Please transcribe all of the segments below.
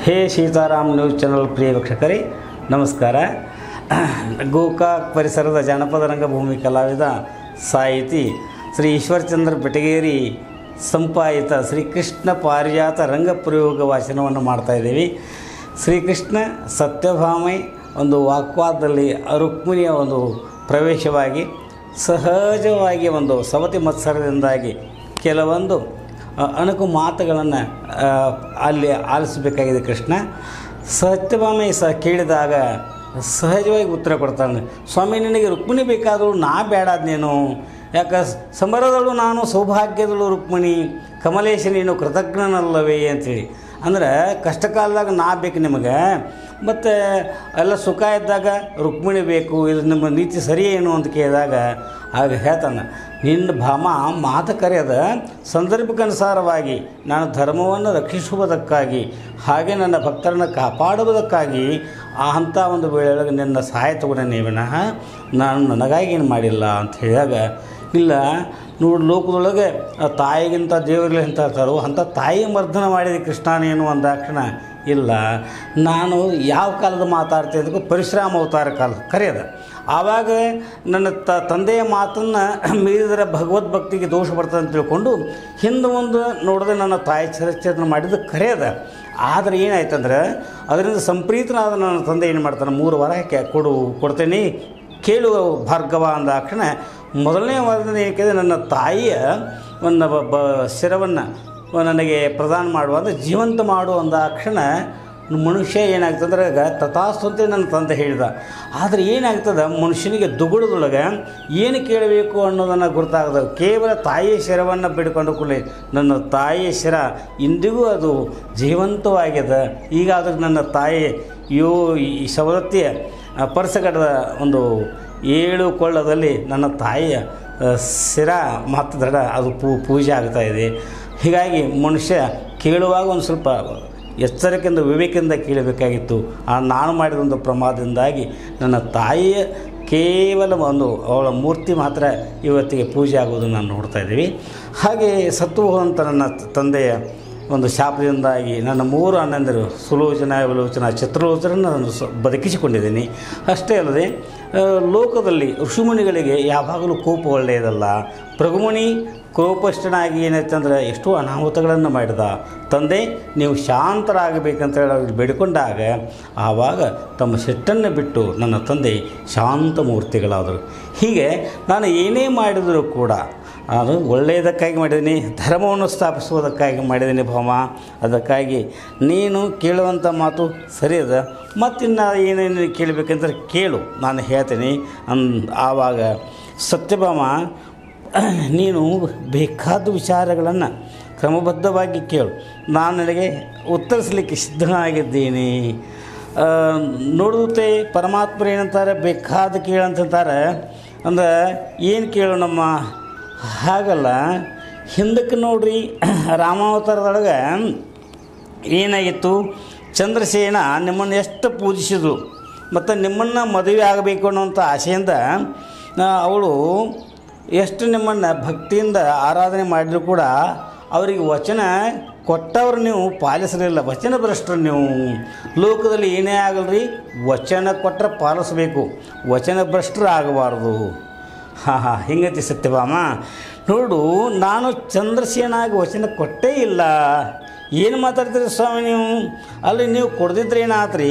ಹೇ Sitaram news channel ಪ್ರಿಯ ವೀಕ್ಷಕರೇ ನಮಸ್ಕಾರ ಗೋಕಾಕ್ ಪರಿಸರದ ಜಾನಪದ ರಂಗಭೂಮಿ ಕಲಾವಿದ ಸಾಹಿತಿ ಶ್ರೀ ಈಶ್ವರಚಂದ್ರ ಬೆಟಗೇರಿ ಸಂಪಾಯಿತ ಶ್ರೀಕೃಷ್ಣ ಪಾರಿಜಾತ ರಂಗಪ್ರಯೋಗ ವಾಚನವನ್ನು ಮಾಡ್ತಾ ಇದ್ದೀವಿ ಶ್ರೀಕೃಷ್ಣ ಸತ್ಯಭಾಮೈ ಒಂದು ವಾಕ್ವಾದದಲ್ಲಿ ರುಕ್ಮಿಣಿಯ ಒಂದು ಪ್ರವೇಶವಾಗಿ ಸಹಜವಾಗಿ ಒಂದು ಸವತಿ ಮತ್ಸರದಿಂದಾಗಿ ಕೆಲವೊಂದು ಅ, ಅಣಕು ಮಾತುಗಳನ್ನು ಅಲ್ಲಿ ಆಲಿಸಬೇಕಾಗಿದೆ ಕೃಷ್ಣ ಸತ್ಯಭಾಮೆ ಸಹ ಕೇಳಿದಾಗ ಸಹಜವಾಗಿ ಉತ್ತರ ಕೊಡ್ತಾನೆ ಸ್ವಾಮಿ ನಿನಗೆ ರುಕ್ಮಿಣಿ ಬೇಕಾದರೂ ನಾ ಬೇಡಾದ್ನೇನು ಯಾಕೆ ಸಮರದಳು ನಾನು ಸೌಭಾಗ್ಯದಳು ರುಕ್ಮಿಣಿ ಕಮಲೇಶ ನೀನು ಕೃತಜ್ಞನಲ್ಲವೇ ಅಂತೇಳಿ ಅಂದ್ರೆ ಕಷ್ಟ ಕಾಲದಾಗ ನಾ ಬೇಕು ನಿಮಗೆ ಮತ್ತು ಎಲ್ಲ ಸುಖ ಇದ್ದಾಗ ರುಕ್ಮಿಣಿ ಬೇಕು ಇದು ನಿಮ್ಮ ನೀತಿ ಸರಿ ಏನು ಅಂತ ಕೇಳಿದಾಗ ಆಗ ಹೇಳ್ತಾನೆ ನಿನ್ನ ಭಾಮ ಮಾತು ಕರೆಯದ ಸಂದರ್ಭಕ್ಕನುಸಾರವಾಗಿ ನಾನು ಧರ್ಮವನ್ನು ರಕ್ಷಿಸುವುದಕ್ಕಾಗಿ ಹಾಗೆ ನನ್ನ ಭಕ್ತರನ್ನು ಕಾಪಾಡುವುದಕ್ಕಾಗಿ ಆ ಅಂಥ ಒಂದು ವೇಳೆಯೊಳಗೆ ನಿನ್ನ ಸಹಾಯ ತಗೊಂಡೇ ವಿನಃ ನಾನು ನನಗಾಗಿ ಏನು ಮಾಡಿಲ್ಲ ಅಂತ ಹೇಳಿದಾಗ ಇಲ್ಲ ನೋಡು ಲೋಕದೊಳಗೆ ಆ ತಾಯಿಗಿಂತ ದೇವರಲ್ಲಿ ಅಂತ ಹೇಳ್ತಾರೋ ಅಂಥ ತಾಯಿ ಮರ್ದನ ಮಾಡಿದ ಕೃಷ್ಣನೇನು ಅಂದಾಕ್ಷಣ ಇಲ್ಲ ನಾನು ಯಾವ ಕಾಲದ ಮಾತಾಡ್ತಾ ಇದಕ್ಕೂ ಪರಿಶ್ರಮ ಅವತಾರ ಕಾಲ ಕರೆಯದ ಆವಾಗ ನನ್ನ ತ ತಂದೆಯ ಮಾತನ್ನು ಮೀರಿದರೆ ಭಗವದ್ಭಕ್ತಿಗೆ ದೋಷ ಬರ್ತದೆ ಅಂತ ತಿಳ್ಕೊಂಡು ಹಿಂದೆ ಮುಂದೆ ನೋಡದೆ ನನ್ನ ತಾಯಿ ಚರಿತ್ರೆಯನ್ನು ಮಾಡಿದ್ದು ಕರೆಯದ ಆದರೆ ಏನಾಯ್ತಂದ್ರೆ ಅದರಿಂದ ಸಂಪ್ರೀತನಾದ ನನ್ನ ತಂದೆ ಏನು ಮಾಡ್ತಾನೆ ಮೂರು ವಾರ ಕೆ- ಕೊಡು ಕೊಡ್ತೇನೆ ಕೇಳು ಭಾರ್ಗವ ಅಂದಾಕ್ಷಣ ಮೊದಲನೇ ವಾರದಿಂದ ಏಕೆ ನನ್ನ ತಾಯಿಯ ಒಂದು ಬ- ಬ ಶಿರವನ್ನು ನನಗೆ ಪ್ರದಾನ ಮಾಡುವ ಅಂದರೆ ಜೀವಂತ ಮಾಡು ಅಂದಾಕ್ಷಣ ಮನುಷ್ಯ ಏನಾಗ್ತಂದ್ರೆ ಈಗ ತಥಾಸ್ತು ಅಂತ ನನ್ನ ತಂದೆ ಹೇಳಿದ ಆದರೆ ಏನಾಗ್ತದೆ ಮನುಷ್ಯನಿಗೆ ದುಗುಡದೊಳಗೆ ಏನು ಕೇಳಬೇಕು ಅನ್ನೋದನ್ನು ಗೊತ್ತಾಗದ ಕೇವಲ ತಾಯಿಯ ಶಿರವನ್ನು ಬಿಡ್ಕೊಂಡು ಕೂಡಲೇ ನನ್ನ ತಾಯಿಯ ಶಿರ ಇಂದಿಗೂ ಅದು ಜೀವಂತವಾಗ್ಯದ ಈಗ ಅದಕ್ಕೆ ನನ್ನ ತಾಯಿ ಯೋ ಈ ಸವದತ್ತಿಯ ಆ, ಪರ್ಸಗಡದ ಒಂದು ಏಳು ಕೊಳ್ಳದಲ್ಲಿ ನನ್ನ ತಾಯಿಯ ಆ, ಶಿರ ಮತ್ತು ದಡ ಅದು ಪೂ ಪೂಜೆ ಆಗ್ತಾ ಇದೆ ಹೀಗಾಗಿ ಮನುಷ್ಯ ಕೇಳುವಾಗ ಒಂದು ಸ್ವಲ್ಪ ಎಚ್ಚರಿಕೆಯಿಂದ ವಿವೇಕದಿಂದ ಕೇಳಬೇಕಾಗಿತ್ತು ಆ ನಾನು ಮಾಡಿದ ಒಂದು ಪ್ರಮಾದದಿಂದಾಗಿ ನನ್ನ ತಾಯಿಯ ಕೇವಲ ಒಂದು ಅವಳ ಮೂರ್ತಿ ಮಾತ್ರ ಇವತ್ತಿಗೆ ಪೂಜೆ ಆಗೋದನ್ನು ನಾನು ನೋಡ್ತಾ ಇದ್ದೀವಿ ಹಾಗೆ ಸತ್ತು ಹೋದಂಥ ನನ್ನ ತಂದೆಯ ಒಂದು ಶಾಪದಿಂದಾಗಿ ನನ್ನ ಮೂರು ಅಣ್ಣಂದಿರು ಸುಲೋಚನ ವಿಲೋಚನ ಚಿತ್ರಲೋಚನ ನಾನು ಸ ಬದುಕಿಸಿಕೊಂಡಿದ್ದೀನಿ ಅಷ್ಟೇ ಅಲ್ಲದೆ ಆ, ಲೋಕದಲ್ಲಿ ಋಷಿಮುನಿಗಳಿಗೆ ಯಾವಾಗಲೂ ಕೋಪ ಒಳ್ಳೆಯದಲ್ಲ ಪ್ರಗುಮುನಿ ಕೋಪಷ್ಟನಾಗಿ ಏನಾಯ್ತಂದ್ರೆ ಎಷ್ಟೋ ಅನಾಹುತಗಳನ್ನು ಮಾಡಿದ ತಂದೆ ನೀವು ಶಾಂತರಾಗಬೇಕಂತ ಹೇಳಿ ಅವ್ರಿಗೆ ಬೇಡಿಕೊಂಡಾಗ ಆವಾಗ ತಮ್ಮ ಸಿಟ್ಟನ್ನು ಬಿಟ್ಟು ನನ್ನ ತಂದೆ ಶಾಂತ ಮೂರ್ತಿಗಳಾದರು ಹೀಗೆ ನಾನು ಏನೇ ಮಾಡಿದರೂ ಕೂಡ ಅದು ಒಳ್ಳೆಯದಕ್ಕಾಗಿ ಮಾಡಿದ್ದೀನಿ ಧರ್ಮವನ್ನು ಸ್ಥಾಪಿಸುವುದಕ್ಕಾಗಿ ಮಾಡಿದ್ದೀನಿ ಭಾಮ ಅದಕ್ಕಾಗಿ ನೀನು ಕೇಳುವಂಥ ಮಾತು ಸರಿ ಅದ ಮತ್ತಿನ್ನು ಏನೇನು ಕೇಳಬೇಕಂದ್ರೆ ಕೇಳು ನಾನು ಹೇಳ್ತೀನಿ ಅನ್ ಆವಾಗ ಸತ್ಯಭಾಮ ನೀನು ಬೇಕಾದ ವಿಚಾರಗಳನ್ನು ಕ್ರಮಬದ್ಧವಾಗಿ ಕೇಳು ನಾನು ನಿನಗೆ ಉತ್ತರಿಸಲಿಕ್ಕೆ ಸಿದ್ಧನಾಗಿದ್ದೀನಿ ಆ, ನೋಡುತ್ತೆ ಪರಮಾತ್ಮರು ಏನಂತಾರೆ ಬೇಕಾದ ಕೇಳಂತಾರೆ ಅಂದ್ರೆ ಏನು ಕೇಳು ನಮ್ಮ ಹಾಗಲ್ಲ ಹಿಂದಕ್ಕೆ ನೋಡ್ರಿ ರಾಮಾವತಾರದೊಳಗೆ ಏನಾಗಿತ್ತು ಚಂದ್ರಸೇನ ನಿಮ್ಮನ್ನು ಎಷ್ಟು ಪೂಜಿಸಿದ್ರು ಮತ್ತು ನಿಮ್ಮನ್ನು ಮದುವೆ ಆಗಬೇಕು ಅನ್ನೋಂಥ ಆಸೆಯಿಂದ ಆ, ಅವಳು ಎಷ್ಟು ನಿಮ್ಮನ್ನು ಭಕ್ತಿಯಿಂದ ಆರಾಧನೆ ಮಾಡಿದರೂ ಕೂಡ ಅವರಿಗೆ ವಚನ ಕೊಟ್ಟವ್ರು ನೀವು ಪಾಲಿಸಲಿಲ್ಲ ವಚನ ಭ್ರಷ್ಟರು ನೀವು ಲೋಕದಲ್ಲಿ ಏನೇ ಆಗಲ್ರಿ ವಚನ ಕೊಟ್ಟರೆ ಪಾಲಿಸಬೇಕು ವಚನ ಭ್ರಷ್ಟರು ಆಗಬಾರ್ದು ಹಾಂ ಹಾಂ ಹಿಂಗತಿ ಸತ್ಯಭಾಮ ನೋಡು ನಾನು ಚಂದ್ರಸೇನಾಗಿ ವಚನ ಕೊಟ್ಟೇ ಇಲ್ಲ ಏನು ಮಾತಾಡ್ತೀರಿ ಸ್ವಾಮಿ ನೀವು ಅಲ್ಲಿ ನೀವು ಕೊಡ್ದಿದ್ರೆ ಏನಾತ್ರಿ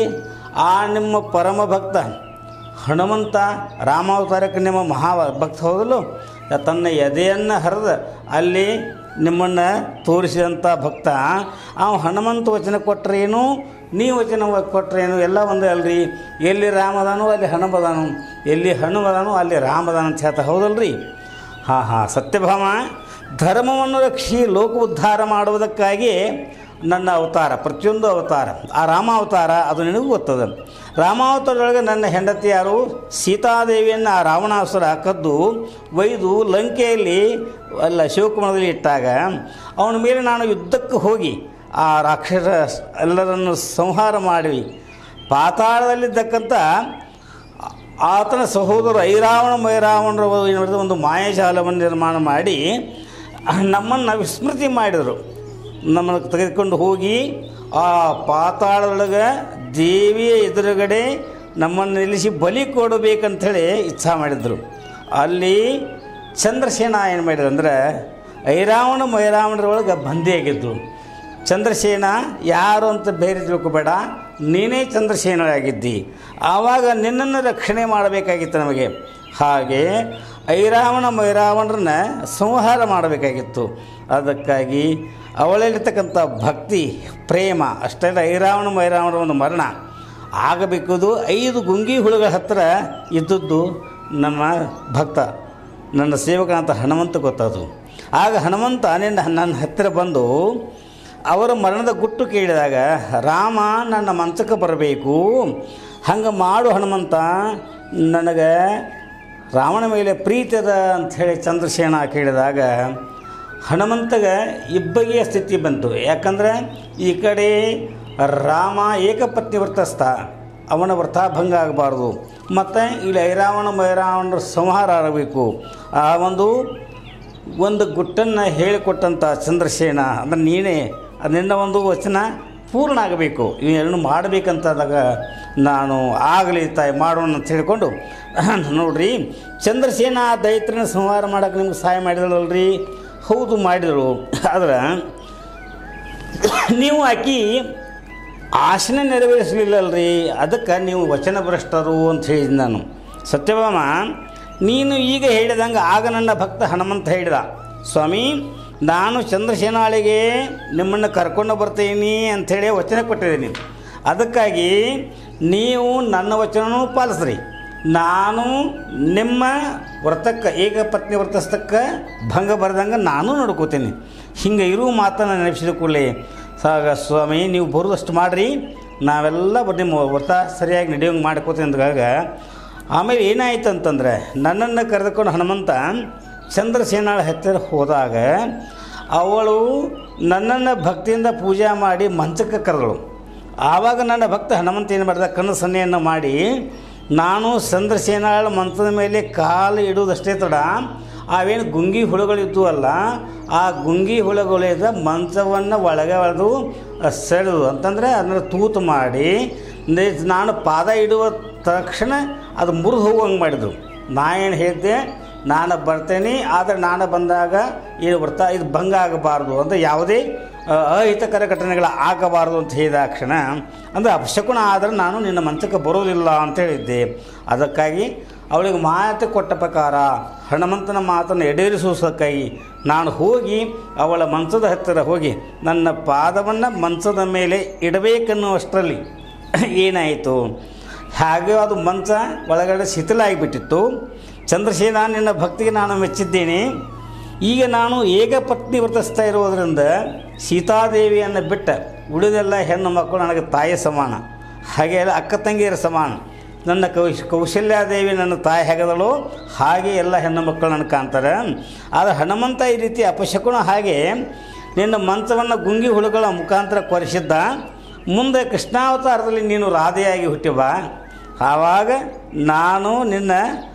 ಆ ನಿಮ್ಮ ಪರಮ ಭಕ್ತ ಹನುಮಂತ ರಾಮಾವತಾರಕ್ಕೆ ನಿಮ್ಮ ಮಹಾ ಭಕ್ತ ಹೋಗಲು ತನ್ನ ಎದೆಯನ್ನು ಹರಿದ ಅಲ್ಲಿ ನಿಮ್ಮನ್ನು ತೋರಿಸಿದಂಥ ಭಕ್ತ ಆ ಹನುಮಂತ ವಚನ ಕೊಟ್ಟರೇನು ನೀವು ವಚನ ಕೊಟ್ಟರೇನು ಎಲ್ಲ ಒಂದೇ ಅಲ್ರಿ ಎಲ್ಲಿ ರಾಮದಾನು ಅಲ್ಲಿ ಹನುಮದಾನು ಎಲ್ಲಿ ಹನುಮದಾನು ಅಲ್ಲಿ ರಾಮದಾನ ಅಂತ ಹೇಳ್ತಾ ಹೌದಲ್ರಿ ಹಾಂ ಹಾಂ ಸತ್ಯಭಾಮ ಧರ್ಮವನ್ನು ರಕ್ಷಿ ಲೋಕ ಉದ್ಧಾರ ಮಾಡುವುದಕ್ಕಾಗಿ ನನ್ನ ಅವತಾರ ಪ್ರತಿಯೊಂದು ಅವತಾರ ಆ ರಾಮ ಅವತಾರ ಅದು ನಿನಗೂ ಗೊತ್ತದ ರಾಮಾವತಾರದೊಳಗೆ ನನ್ನ ಹೆಂಡತಿ ಯಾರು ಸೀತಾದೇವಿಯನ್ನು ಆ ರಾವಣಾಸುರ ಕದ್ದು ಒಯ್ದು ಲಂಕೆಯಲ್ಲಿ ಅಲ್ಲ ಶಿವಕುಮಾರದಲ್ಲಿ ಇಟ್ಟಾಗ ಅವನ ಮೇಲೆ ನಾನು ಯುದ್ಧಕ್ಕೆ ಹೋಗಿ ಆ ರಾಕ್ಷಸ ಎಲ್ಲರನ್ನು ಸಂಹಾರ ಮಾಡಿ ಪಾತಾಳದಲ್ಲಿದ್ದಕ್ಕಂಥ ಆತನ ಸಹೋದರ ಐರಾವಣ ಮೈರಾವಣರ ಏನು ಮಾಡಿದ್ರು ಒಂದು ಮಾಯಾಜಾಲವನ್ನು ನಿರ್ಮಾಣ ಮಾಡಿ ನಮ್ಮನ್ನು ವಿಸ್ಮೃತಿ ಮಾಡಿದರು ನಮ್ಮನ್ನು ತೆಗೆದುಕೊಂಡು ಹೋಗಿ ಆ ಪಾತಾಳದೊಳಗೆ ದೇವಿಯ ಎದುರುಗಡೆ ನಮ್ಮನ್ನು ನಿಲ್ಲಿಸಿ ಬಲಿ ಕೊಡಬೇಕಂಥೇಳಿ ಇಚ್ಛಾ ಮಾಡಿದರು ಅಲ್ಲಿ ಚಂದ್ರಸೇನ ಏನು ಮಾಡಿದ ಅಂದ್ರೆ ಐರಾವಣ ಮೈರಾವಣರೊಳಗೆ ಬಂದಿಯಾಗಿದ್ದು ಚಂದ್ರಸೇನ ಯಾರು ಅಂತ ಬೇರೆ ತಿಳ್ಕೊಬೇಡ ನೀನೇ ಚಂದ್ರಸೇನಾಗಿದ್ದಿ ಆವಾಗ ನಿನ್ನನ್ನು ರಕ್ಷಣೆ ಮಾಡಬೇಕಾಗಿತ್ತು ನಮಗೆ ಹಾಗೆ ಐರಾವಣ ಮೈರಾವಣರನ್ನ ಸಂಹಾರ ಮಾಡಬೇಕಾಗಿತ್ತು ಅದಕ್ಕಾಗಿ ಅವಳಲ್ಲಿರ್ತಕ್ಕಂಥ ಭಕ್ತಿ ಪ್ರೇಮ ಅಷ್ಟೆಲ್ಲ ಐರಾವಣ ಮೈರಾವಣರ ಒಂದು ಮರಣ ಆಗಬೇಕದು ಐದು ಗುಂಗಿ ಹುಳುಗಳ ಹತ್ತಿರ ಇದ್ದದ್ದು ನಮ್ಮ ಭಕ್ತ ನನ್ನ ಸೇವಕನಂತ ಹನುಮಂತ ಗೊತ್ತದು ಆಗ ಹನುಮಂತ ನಿನ್ನ ನನ್ನ ಹತ್ತಿರ ಬಂದು ಅವರ ಮರಣದ ಗುಟ್ಟು ಕೇಳಿದಾಗ ರಾಮ ನನ್ನ ಮಂಚಕ್ಕೆ ಬರಬೇಕು ಹಂಗೆ ಮಾಡು ಹನುಮಂತ ನನಗೆ ರಾವಣ ಮೇಲೆ ಪ್ರೀತಿ ಅದ ಅಂಥೇಳಿ ಚಂದ್ರಸೇನ ಕೇಳಿದಾಗ ಹನುಮಂತಗೆ ಇಬ್ಬಗೆಯ ಸ್ಥಿತಿ ಬಂತು ಯಾಕಂದ್ರೆ ಈ ಕಡೆ ರಾಮ ಏಕಪತ್ನಿ ವ್ರತಸ್ಥ ಅವನ ವ್ರತ ಭಂಗ ಆಗಬಾರ್ದು ಮತ್ತು ಇಲ್ಲಿ ಐರಾವಣ ಮೈರಾವಣರ ಸಂಹಾರ ಆಗಬೇಕು ಆ ಒಂದು ಒಂದು ಗುಟ್ಟನ್ನು ಹೇಳಿಕೊಟ್ಟಂಥ ಚಂದ್ರಸೇನ ಅಂದರೆ ನೀನೇ ಅದು ನಿನ್ನ ಒಂದು ವಚನ ಪೂರ್ಣ ಆಗಬೇಕು ಇವೆರಡನ್ನು ಮಾಡಬೇಕಂತಾದಾಗ ನಾನು ಆಗಲಿ ತಾಯಿ ಮಾಡೋಣ ಅಂತ ಹೇಳಿಕೊಂಡು ನೋಡ್ರಿ ಚಂದ್ರಸೇನ ಆ ದೈತ್ರನ ಸಂಹಾರ ಮಾಡೋಕೆ ನಿಮ್ಗೆ ಸಹಾಯ ಮಾಡಿದಳಲ್ರಿ ಹೌದು ಮಾಡಿದಳು ಆದ್ರೆ ನೀವು ಆಕಿ ಆಸನ ನೆರವೇರಿಸಲಿಲ್ಲಲ್ರಿ ಅದಕ್ಕೆ ನೀವು ವಚನ ಭ್ರಷ್ಟರು ಅಂತ ಹೇಳಿದ ನಾನು ಸತ್ಯಭಾಮ ನೀನು ಈಗ ಹೇಳಿದಂಗೆ ಆಗ ನನ್ನ ಭಕ್ತ ಹನುಮಂತ ಹೇಳಿದ ಸ್ವಾಮಿ ನಾನು ಚಂದ್ರಸೇನಾಳಿಗೆ ನಿಮ್ಮನ್ನು ಕರ್ಕೊಂಡು ಬರ್ತೀನಿ ಅಂಥೇಳಿ ವಚನ ಕೊಟ್ಟಿದ್ದೀನಿ ಅದಕ್ಕಾಗಿ ನೀವು ನನ್ನ ವಚನನೂ ಪಾಲಿಸ್ರಿ ನಾನು ನಿಮ್ಮ ವ್ರತಕ್ಕೆ ಏಕಪತ್ನಿ ವ್ರತಸ್ಥಕ್ಕೆ ಭಂಗ ಬರೆದಂಗೆ ನಾನು ನೋಡ್ಕೋತೀನಿ ಹಿಂಗೆ ಇರುವ ಮಾತನ್ನು ನೆನಪಿಸಿದ ಕೂಡಲೇ ಸಾಗ ಸ್ವಾಮಿ ನೀವು ಬರೋದಷ್ಟು ಮಾಡಿರಿ ನಾವೆಲ್ಲ ಬ- ನಿಮ್ಮ ವ್ರತ ಸರಿಯಾಗಿ ನಡೆಯೋಂಗೆ ಮಾಡ್ಕೋತೀನಿ ಅಂದಾಗ ಆಮೇಲೆ ಏನಾಯ್ತು ಅಂತಂದರೆ ನನ್ನನ್ನು ಕರೆದುಕೊಂಡು ಹನುಮಂತ ಚಂದ್ರಸೇನಾಳ ಹತ್ತಿರ ಹೋದಾಗ ಅವಳು ನನ್ನನ್ನು ಭಕ್ತಿಯಿಂದ ಪೂಜೆ ಮಾಡಿ ಮಂಚಕ್ಕೆ ಕರೆದಳು ಆವಾಗ ನನ್ನ ಭಕ್ತ ಹನುಮಂತ ಏನು ಮಾಡಿದ ಕಣ್ಣು ಸನ್ನೆಯನ್ನು ಮಾಡಿ ನಾನು ಚಂದ್ರಸೇನಾಳ ಮಂಚದ ಮೇಲೆ ಕಾಲು ಇಡುವುದಷ್ಟೇ ತಡ ಅವೇನು ಗುಂಗಿ ಹುಳುಗಳಿದ್ದು ಅಲ್ಲ ಆ ಗುಂಗಿ ಹುಳುಗಳಿಂದ ಮಂಚವನ್ನು ಒಳಗೆ ಒಳೆದು ಸೆಳೆದು ಅಂತಂದರೆ ಅದನ್ನು ತೂತು ಮಾಡಿ ನೆ- ನಾನು ಪಾದ ಇಡುವ ತಕ್ಷಣ ಅದು ಮುರಿದು ಹೋಗುವಂಗೆ ಮಾಡಿದರು ನಾ ಏನು ಹೇಳಿದ್ದೆ ನಾನು ಬರ್ತೇನೆ ಆದರೆ ನಾನು ಬಂದಾಗ ಇದು ಬರ್ತಾ ಇದು ಭಂಗ ಆಗಬಾರ್ದು ಅಂತ ಯಾವುದೇ ಅ, ಅಹಿತಕರ ಘಟನೆಗಳು ಆಗಬಾರ್ದು ಅಂತ ಹೇಳಿದ ಕ್ಷಣ ಅಂದರೆ ಅಪಶಕುನ ಆದರೆ ನಾನು ನಿನ್ನ ಮಂಚಕ್ಕೆ ಬರೋದಿಲ್ಲ ಅಂತ ಹೇಳಿದ್ದೆ ಅದಕ್ಕಾಗಿ ಅವಳಿಗೆ ಮಾತು ಕೊಟ್ಟ ಪ್ರಕಾರ ಹನುಮಂತನ ಮಾತನ್ನು ಈಡೇರಿಸುವುದಕ್ಕಾಗಿ ನಾನು ಹೋಗಿ ಅವಳ ಮಂಚದ ಹತ್ತಿರ ಹೋಗಿ ನನ್ನ ಪಾದವನ್ನು ಮಂಚದ ಮೇಲೆ ಇಡಬೇಕನ್ನುವಷ್ಟರಲ್ಲಿ ಏನಾಯಿತು ಹಾಗೆ ಅದು ಮಂಚ ಒಳಗಡೆ ಶಿಥಿಲಾಗಿಬಿಟ್ಟಿತ್ತು ಚಂದ್ರಸೇನ ನಿನ್ನ ಭಕ್ತಿಗೆ ನಾನು ಮೆಚ್ಚಿದ್ದೇನೆ ಈಗ ನಾನು ಏಕಪತ್ನಿ ವ್ರತಿಸ್ತಾ ಇರೋದರಿಂದ ಸೀತಾದೇವಿಯನ್ನು ಬಿಟ್ಟ ಉಳಿದೆಲ್ಲ ಹೆಣ್ಣು ಮಕ್ಕಳು ನನಗೆ ತಾಯಿ ಸಮಾನ ಹಾಗೆ ಎಲ್ಲ ಅಕ್ಕ ತಂಗಿಯರ ಸಮಾನ ನನ್ನ ಕೌಶ್ ಕೌಶಲ್ಯಾದೇವಿ ನನ್ನ ತಾಯಿ ಹೇಗದಳು ಹಾಗೆ ಎಲ್ಲ ಹೆಣ್ಣು ಮಕ್ಕಳು ನನಗೆ ಕಾಣ್ತಾರೆ ಆದರೆ ಹನುಮಂತ ಈ ರೀತಿ ಅಪಶಕುನ ಹಾಗೆ ನಿನ್ನ ಮಂಚವನ್ನು ಗುಂಗಿ ಹುಳುಗಳ ಮುಖಾಂತರ ಕೊರೆಸಿದ್ದ ಮುಂದೆ ಕೃಷ್ಣಾವತಾರದಲ್ಲಿ ನೀನು ರಾಧೆಯಾಗಿ ಹುಟ್ಟಿವ ಆವಾಗ ನಾನು ನಿನ್ನ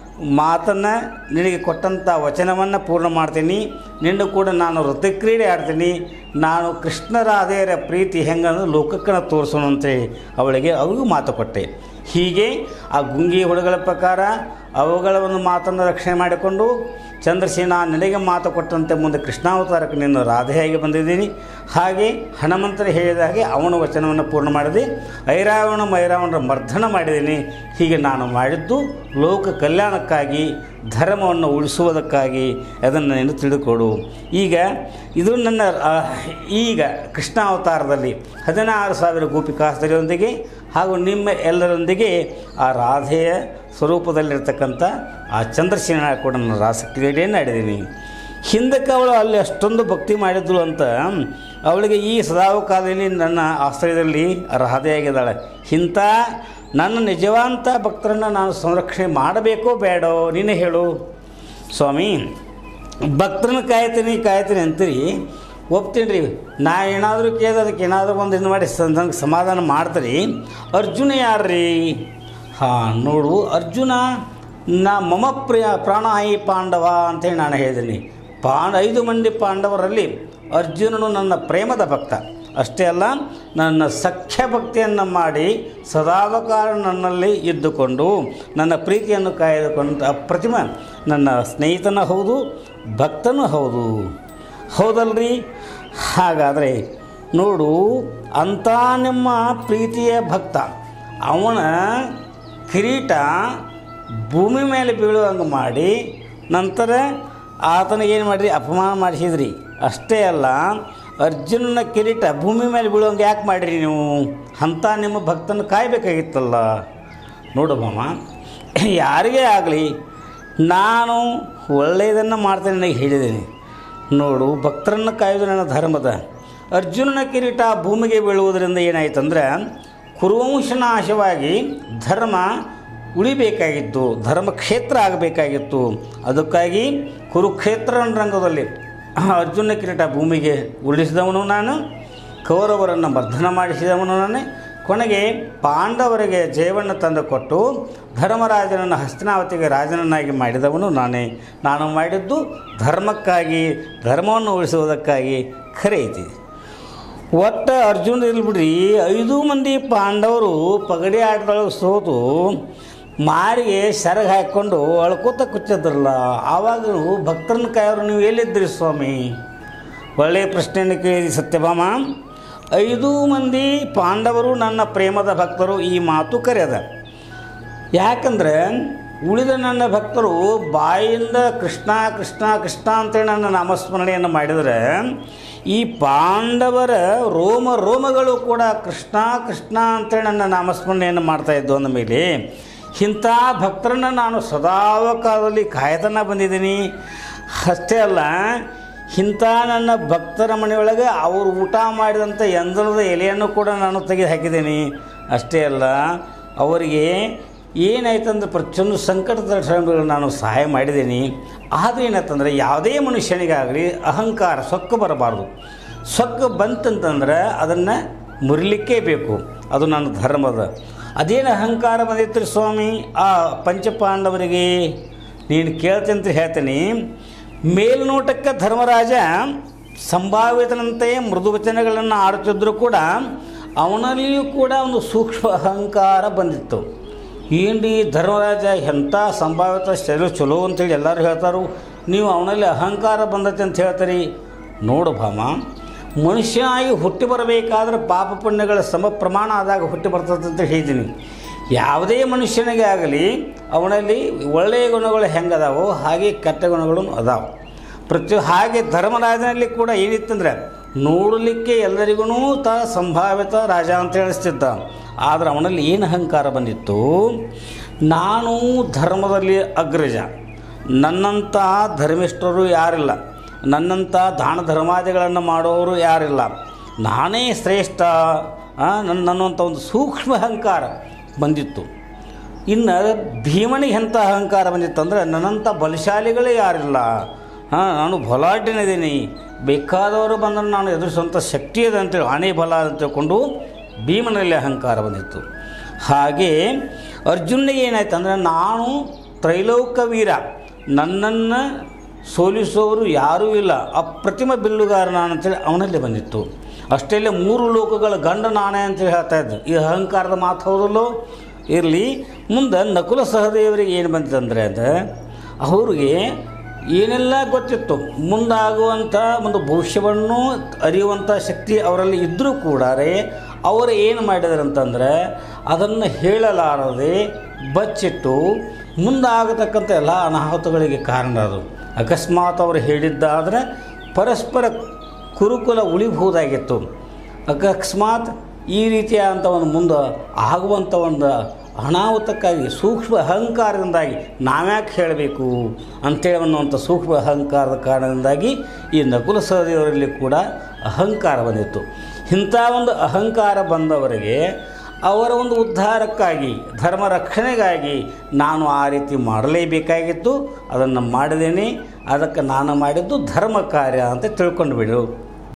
ಮಾತನ್ನು ನಿನಗೆ ಕೊಟ್ಟಂಥ ವಚನವನ್ನು ಪೂರ್ಣ ಮಾಡ್ತೀನಿ ನಿನ್ನ ಕೂಡ ನಾನು ಋತುಕ್ರೀಡೆ ಆಡ್ತೀನಿ ನಾನು ಕೃಷ್ಣ ರಾಧೆಯರ ಪ್ರೀತಿ ಹೆಂಗಂದ್ರೆ ಲೋಕಕ್ಕನ ತೋರಿಸೋಣ ಅಂತೇಳಿ ಅವಳಿಗೆ ಅವಳಿಗೂ ಮಾತು ಕೊಟ್ಟೆ ಹೀಗೆ ಆ ಗುಂಗಿ ಹುಳುಗಳ ಪ್ರಕಾರ ಅವುಗಳ ಒಂದು ಮಾತನ್ನು ರಕ್ಷಣೆ ಮಾಡಿಕೊಂಡು ಚಂದ್ರಸೇನ ನಿನಗೆ ಮಾತು ಕೊಟ್ಟಂತೆ ಮುಂದೆ ಕೃಷ್ಣಾವತಾರಕ್ಕೆ ನೀನು ರಾಧೆಯಾಗಿ ಬಂದಿದ್ದೀನಿ ಹಾಗೆ ಹನುಮಂತರು ಹೇಳಿದ ಹಾಗೆ ಅವನ ವಚನವನ್ನು ಪೂರ್ಣ ಮಾಡಿದೆ ಐರಾವಣ ಮೈರಾವಣರ ಮರ್ದನ ಮಾಡಿದ್ದೀನಿ ಹೀಗೆ ನಾನು ಮಾಡಿದ್ದು ಲೋಕ ಕಲ್ಯಾಣಕ್ಕಾಗಿ ಧರ್ಮವನ್ನು ಉಳಿಸುವುದಕ್ಕಾಗಿ ಅದನ್ನು ನೀನು ತಿಳಿದುಕೊಡು ಈಗ ಇದು ನನ್ನ ಆ, ಈಗ ಕೃಷ್ಣಾವತಾರದಲ್ಲಿ ಹದಿನಾರು ಸಾವಿರ ಗೋಪಿಕಾಸ್ತರಿಯೊಂದಿಗೆ ಹಾಗೂ ನಿಮ್ಮ ಎಲ್ಲರೊಂದಿಗೆ ಆ ರಾಧೆಯ ಸ್ವರೂಪದಲ್ಲಿರ್ತಕ್ಕಂಥ ಆ ಚಂದ್ರಸೇನ ಕೂಡ ನಾನು ರಾಸಕ್ರೀಡೆಯನ್ನು ಆಡಿದ್ದೀನಿ ಹಿಂದಕ್ಕೆ ಅವಳು ಅಲ್ಲಿ ಅಷ್ಟೊಂದು ಭಕ್ತಿ ಮಾಡಿದ್ಳು ಅಂತ ಅವಳಿಗೆ ಈ ಸದಾವಕಾಲದಲ್ಲಿ ನನ್ನ ಆಶ್ರಯದಲ್ಲಿ ರಾಧೆಯಾಗಿದ್ದಾಳೆ ಇಂಥ ನನ್ನ ನಿಜವಂತ ಭಕ್ತರನ್ನು ನಾನು ಸಂರಕ್ಷಣೆ ಮಾಡಬೇಕೋ ಬೇಡೋ ನೀನೇ ಹೇಳು ಸ್ವಾಮಿ ಭಕ್ತರನ್ನ ಕಾಯ್ತೀನಿ ಕಾಯ್ತೀನಿ ಅಂತೀರಿ ಒಪ್ತೀನಿ ರೀ ನಾ ಏನಾದರೂ ಕೇಳಿದ್ರೆ ಅದಕ್ಕೆ ಏನಾದರೂ ಒಂದು ಇದು ಮಾಡಿ ಸ- ನನಗೆ ಸಮಾಧಾನ ಮಾಡ್ತೀರಿ ಅರ್ಜುನ ಯಾರ್ರೀ ಹಾಂ ನೋಡು ಅರ್ಜುನ ನಾ ಮಮ ಪ್ರಿಯ ಪ್ರಾಣಾಯಿ ಪಾಂಡವ ಅಂತೇಳಿ ನಾನು ಹೇಳಿದ್ದೀನಿ ಪಾಂಡ ಐದು ಮಂದಿ ಪಾಂಡವರಲ್ಲಿ ಅರ್ಜುನನು ನನ್ನ ಪ್ರೇಮದ ಭಕ್ತ ಅಷ್ಟೇ ಅಲ್ಲ ನನ್ನ ಸಖ್ಯ ಭಕ್ತಿಯನ್ನು ಮಾಡಿ ಸದಾವಕಾಲ ನನ್ನಲ್ಲಿ ಇದ್ದುಕೊಂಡು ನನ್ನ ಪ್ರೀತಿಯನ್ನು ಕಾಯ್ದುಕೊಂಡ ಅಪ್ರತಿಮ ನನ್ನ ಸ್ನೇಹಿತನ ಹೌದು ಭಕ್ತನೂ ಹೌದು ಹೌದಲ್ರಿ ಹಾಗಾದರೆ ನೋಡು ಅಂಥ ನಿಮ್ಮ ಪ್ರೀತಿಯ ಭಕ್ತ ಅವನ ಕಿರೀಟ ಭೂಮಿ ಮೇಲೆ ಬೀಳುವಂಗೆ ಮಾಡಿ ನಂತರ ಆತನಿಗೆ ಏನು ಮಾಡಿರಿ ಅಪಮಾನ ಮಾಡಿಸಿದ್ರಿ ಅಷ್ಟೇ ಅಲ್ಲ ಅರ್ಜುನನ ಕಿರೀಟ ಭೂಮಿ ಮೇಲೆ ಬೀಳುವಂಗೆ ಯಾಕೆ ಮಾಡಿರಿ ನೀವು ಅಂಥ ನಿಮ್ಮ ಭಕ್ತನ ಕಾಯಬೇಕಾಗಿತ್ತಲ್ಲ ನೋಡು ಮಾಮ ಯಾರಿಗೇ ಆಗಲಿ ನಾನು ಒಳ್ಳೆಯದನ್ನು ಮಾಡ್ತೇನೆ ನನಗೆ ಹೇಳಿದ್ದೀನಿ ನೋಡು ಭಕ್ತರನ್ನು ಕಾಯೋದು ನನ್ನ ಧರ್ಮದ ಅರ್ಜುನನ ಕಿರೀಟ ಭೂಮಿಗೆ ಬೀಳುವುದರಿಂದ ಏನಾಯ್ತಂದ್ರೆ ಕುರುವಂಶ ನಾಶವಾಗಿ ಧರ್ಮ ಉಳಿಬೇಕಾಗಿತ್ತು ಧರ್ಮಕ್ಷೇತ್ರ ಆಗಬೇಕಾಗಿತ್ತು ಅದಕ್ಕಾಗಿ ಕುರುಕ್ಷೇತ್ರ ರಂಗದಲ್ಲಿ ಅರ್ಜುನ ಕಿರೀಟ ಭೂಮಿಗೆ ಉರುಳಿಸಿದವನು ನಾನು ಕೌರವರನ್ನು ಮರ್ದನ ಮಾಡಿಸಿದವನು ನಾನೇ ಕೊನೆಗೆ ಪಾಂಡವರಿಗೆ ಜಯವನ್ನು ತಂದು ಕೊಟ್ಟು ಧರ್ಮರಾಜನನ್ನು ಹಸ್ತಿನಾವತಿಗೆ ರಾಜನನ್ನಾಗಿ ಮಾಡಿದವನು ನಾನೇ ನಾನು ಮಾಡಿದ್ದು ಧರ್ಮಕ್ಕಾಗಿ ಧರ್ಮವನ್ನು ಉಳಿಸುವುದಕ್ಕಾಗಿ ಖರೆ ಐತಿ ಒಟ್ಟು ಅರ್ಜುನ ಇರ್ಲಿ ಬಿಡ್ರಿ ಐದು ಮಂದಿ ಪಾಂಡವರು ಪಗಡಿ ಆಟದೊಳಗೆ ಸೋತು ಮಾರಿಗೆ ಸೆರಗ ಹಾಕ್ಕೊಂಡು ಅಳ್ಕೋತ ಕುಚ್ಚಿದ್ರಲ್ಲ ಆವಾಗ ನೀವು ಭಕ್ತರನ್ನ ಕಾಯೋರು ನೀವು ಎಲ್ಲಿದ್ದಿರಿ ಸ್ವಾಮಿ ಒಳ್ಳೆಯ ಪ್ರಶ್ನೆಯನ್ನು ಕೇಳಿದಿ ಸತ್ಯಭಾಮ ಐದು ಮಂದಿ ಪಾಂಡವರು ನನ್ನ ಪ್ರೇಮದ ಭಕ್ತರು ಈ ಮಾತು ಕರೆಯದ ಯಾಕಂದ್ರೆ ಉಳಿದ ನನ್ನ ಭಕ್ತರು ಬಾಯಿಂದ ಕೃಷ್ಣ ಕೃಷ್ಣ ಕೃಷ್ಣ ಅಂತೇಳಿ ನನ್ನ ನಾಮಸ್ಮರಣೆಯನ್ನು ಮಾಡಿದರೆ ಈ ಪಾಂಡವರ ರೋಮ ರೋಮಗಳು ಕೂಡ ಕೃಷ್ಣ ಕೃಷ್ಣ ಅಂತೇಳಿ ನನ್ನ ನಾಮಸ್ಮರಣೆಯನ್ನು ಮಾಡ್ತಾ ಇದ್ದು ಅಂದ ಮೇಲೆ ಇಂಥ ಭಕ್ತರನ್ನು ನಾನು ಸದಾವಕಾಲದಲ್ಲಿ ಕಾಯ್ತನ ಬಂದಿದ್ದೀನಿ ಅಷ್ಟೇ ಅಲ್ಲ ಇಂಥ ನನ್ನ ಭಕ್ತರ ಮನೆಯೊಳಗೆ ಅವರು ಊಟ ಮಾಡಿದಂಥ ಯಂತ್ರದ ಎಲೆಯನ್ನು ಕೂಡ ನಾನು ತೆಗೆದು ಹಾಕಿದ್ದೀನಿ ಅಷ್ಟೇ ಅಲ್ಲ ಅವರಿಗೆ ಏನಾಯ್ತಂದ್ರೆ ಪ್ರತಿಯೊಂದು ಸಂಕಟದ ಸಮಯದಲ್ಲಿ ನಾನು ಸಹಾಯ ಮಾಡಿದ್ದೀನಿ ಆದರೆ ಏನಾಯ್ತಂದ್ರೆ ಯಾವುದೇ ಮನುಷ್ಯನಿಗಾಗಲಿ ಅಹಂಕಾರ ಸೊಕ್ಕ ಬರಬಾರ್ದು ಸೊಕ್ಕ ಬಂತಂತಂದ್ರೆ ಅದನ್ನು ಮುರಿಲಿಕ್ಕೇ ಬೇಕು ಅದು ನನ್ನ ಧರ್ಮದ ಅದೇನು ಅಹಂಕಾರ ಬಂದಿತ್ತು ಸ್ವಾಮಿ ಆ ಪಂಚಪಾಂಡವರಿಗೆ ನೀನು ಕೇಳ್ತಂತ ಹೇಳ್ತೀನಿ ಮೇಲ್ನೋಟಕ್ಕೆ ಧರ್ಮರಾಜ ಸಂಭಾವಿತನಂತೆ ಮೃದು ವಚನಗಳನ್ನು ಆಡುತ್ತಿದ್ದರೂ ಕೂಡ ಅವನಲ್ಲಿಯೂ ಕೂಡ ಒಂದು ಸೂಕ್ಷ್ಮ ಅಹಂಕಾರ ಬಂದಿತ್ತು ಏನ್ರಿ ಧರ್ಮರಾಜ ಎಂಥ ಸಂಭಾವಿತ ಶರೀರ ಚಲೋ ಅಂತೇಳಿ ಎಲ್ಲರೂ ಹೇಳ್ತಾರು ನೀವು ಅವನಲ್ಲಿ ಅಹಂಕಾರ ಬಂದತೆ ಅಂತ ಹೇಳ್ತೀರಿ ನೋಡು ಭಾಮ ಮನುಷ್ಯನಾಗಿ ಹುಟ್ಟಿ ಬರಬೇಕಾದ್ರೆ ಪಾಪ ಪುಣ್ಯಗಳ ಸಮ ಪ್ರಮಾಣ ಆದಾಗ ಹುಟ್ಟಿ ಬರ್ತದೆ ಅಂತ ಹೇಳ್ತೀನಿ ಯಾವುದೇ ಮನುಷ್ಯನಿಗೆ ಆಗಲಿ ಅವನಲ್ಲಿ ಒಳ್ಳೆಯ ಗುಣಗಳು ಹೆಂಗದಾವೋ ಹಾಗೆ ಕೆಟ್ಟ ಗುಣಗಳು ಅದಾವೆ ಪ್ರತಿ ಹಾಗೆ ಧರ್ಮರಾಜನಲ್ಲಿ ಕೂಡ ಏನಿತ್ತಂದ್ರೆ ನೋಡಲಿಕ್ಕೆ ಎಲ್ಲರಿಗೂ ತ ಸಂಭಾವಿತ ರಾಜ ಅಂತ ಹೇಳಿಸ್ತಿದ್ದ ಆದರೆ ಅವನಲ್ಲಿ ಏನು ಅಹಂಕಾರ ಬಂದಿತ್ತು ನಾನು ಧರ್ಮದಲ್ಲಿ ಅಗ್ರಜ ನನ್ನಂಥ ಧರ್ಮಿಷ್ಠರು ಯಾರಿಲ್ಲ ನನ್ನಂಥ ದಾನ ಧರ್ಮಾದಿಗಳನ್ನು ಮಾಡೋರು ಯಾರಿಲ್ಲ ನಾನೇ ಶ್ರೇಷ್ಠ ಆ, ನನ್ನ ಅನ್ನುವಂಥ ಒಂದು ಸೂಕ್ಷ್ಮ ಅಹಂಕಾರ ಬಂದಿತ್ತು ಇನ್ನು ಭೀಮನಿಗೆ ಎಂಥ ಅಹಂಕಾರ ಬಂದಿತ್ತು ಅಂದರೆ ನನ್ನಂಥ ಬಲಶಾಲಿಗಳೇ ಯಾರಿಲ್ಲ ಹಾಂ ನಾನು ಬಲಾಢ್ಯನಿದ್ದೀನಿ ಬೇಕಾದವರು ಬಂದರೆ ನಾನು ಎದುರಿಸುವಂಥ ಶಕ್ತಿ ಇದೆ ಅಂತೇಳಿ ಆನೆ ಬಲ ಅಂತ ತಿಳ್ಕೊಂಡು ಭೀಮನಲ್ಲಿ ಅಹಂಕಾರ ಬಂದಿತ್ತು ಹಾಗೆ ಅರ್ಜುನಿಗೆ ಏನಾಯ್ತು ಅಂದರೆ ನಾನು ತ್ರೈಲೋಕ ವೀರ ನನ್ನನ್ನು ಸೋಲಿಸುವವರು ಯಾರೂ ಇಲ್ಲ ಅಪ್ರತಿಮ ಬಿಲ್ಲುಗಾರ ನಾನು ಅಂತೇಳಿ ಅವನಲ್ಲಿ ಬಂದಿತ್ತು ಅಷ್ಟೇ ಇಲ್ಲ ಮೂರು ಲೋಕಗಳ ಗಂಡ ನಾನೇ ಅಂತೇಳಿ ಹೇಳ್ತಾ ಇದ್ದು ಈ ಅಹಂಕಾರದ ಮಾತು ಹೌದಲ್ಲೋ ಇರಲಿ ಮುಂದೆ ನಕುಲ ಸಹದೇವರಿಗೆ ಏನು ಬಂತಂದರೆ ಅಂದರೆ ಅವ್ರಿಗೆ ಏನೆಲ್ಲ ಗೊತ್ತಿತ್ತು ಮುಂದಾಗುವಂಥ ಒಂದು ಭವಿಷ್ಯವನ್ನು ಅರಿಯುವಂಥ ಶಕ್ತಿ ಅವರಲ್ಲಿ ಇದ್ದರೂ ಕೂಡ ಅವರು ಏನು ಮಾಡಿದ್ರು ಅಂತಂದರೆ ಅದನ್ನು ಹೇಳಲಾರದೆ ಬಚ್ಚಿಟ್ಟು ಮುಂದಾಗತಕ್ಕಂಥ ಎಲ್ಲ ಅನಾಹುತಗಳಿಗೆ ಕಾರಣ ಅದು ಅಕಸ್ಮಾತ್ ಅವರು ಹೇಳಿದ್ದಾದರೆ ಪರಸ್ಪರ ಕುರುಕುಲ ಉಳಿಬಹುದಾಗಿತ್ತು ಅಕಸ್ಮಾತ್ ಈ ರೀತಿಯಾದಂಥ ಒಂದು ಮುಂದೆ ಆಗುವಂಥ ಒಂದು ಅನಾಹುತಕ್ಕಾಗಿ ಸೂಕ್ಷ್ಮ ಅಹಂಕಾರದಿಂದಾಗಿ ನಾವ್ಯಾಕೆ ಹೇಳಬೇಕು ಅಂತೇಳಿ ಅನ್ನುವಂಥ ಸೂಕ್ಷ್ಮ ಅಹಂಕಾರದ ಕಾರಣದಿಂದಾಗಿ ಈ ನಕುಲ ಸಹದೇವರಲ್ಲಿ ಕೂಡ ಅಹಂಕಾರ ಬಂದಿತ್ತು ಇಂಥ ಒಂದು ಅಹಂಕಾರ ಬಂದವರಿಗೆ ಅವರ ಒಂದು ಉದ್ಧಾರಕ್ಕಾಗಿ ಧರ್ಮ ರಕ್ಷಣೆಗಾಗಿ ನಾನು ಆ ರೀತಿ ಮಾಡಲೇಬೇಕಾಗಿತ್ತು ಅದನ್ನು ಮಾಡಿದ್ದೇನೆ ಅದಕ್ಕೆ ನಾನು ಮಾಡಿದ್ದು ಧರ್ಮ ಕಾರ್ಯ ಅಂತ ತಿಳ್ಕೊಂಡು ಬಿಡು